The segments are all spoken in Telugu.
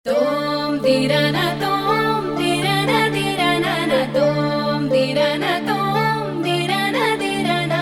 తోం దిరన తోం దిరన దిరనన తోం దిరన తోం దిరన దిరన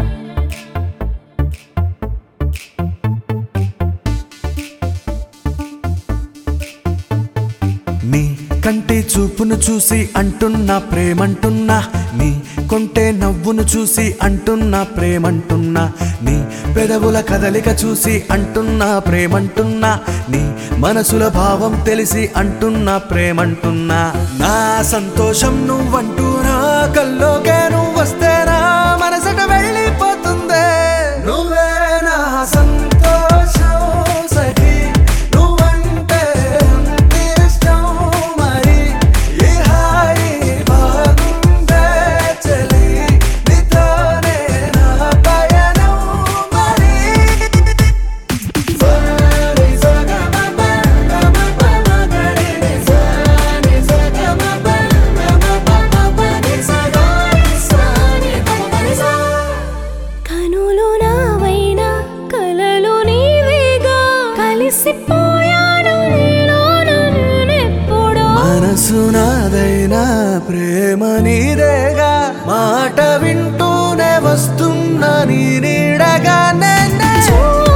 నీ కంటి చూపును చూసి అంటున్నా ప్రేమంటున్నా నీ కొంటే నవ్వును చూసి అంటున్నా ప్రేమంటున్నా నీ పెదవుల కదలిక చూసి అంటున్నా ప్రేమంటున్నా నీ మనసుల భావం తెలిసి అంటున్నా ప్రేమంటున్నా నా సంతోషం నువ్వంటూనా కల్లోకే నువ్వు వస్తేనా మనసట వెళ్ళిపోతుందే నువ్వే నా సంతోషం సఖీ నువ్వంటే అంత ఇష్టం మరి ఈ హాయి బాగుందే చలి నీతోనే నా పయనం మరి సరి సగమ పగమ పమగరి సరి సగమ పగమ పమగరి సగారి సని పమగరి కనులు నావైనా కలలు నీవేగా కలిసిపోయాను నీలోన నేనెప్పుడో మనసు నాదైనా ప్రేమ నీదేగా మాట వింటూనే వస్తున్నా నీ నీడగా నేనే చూడ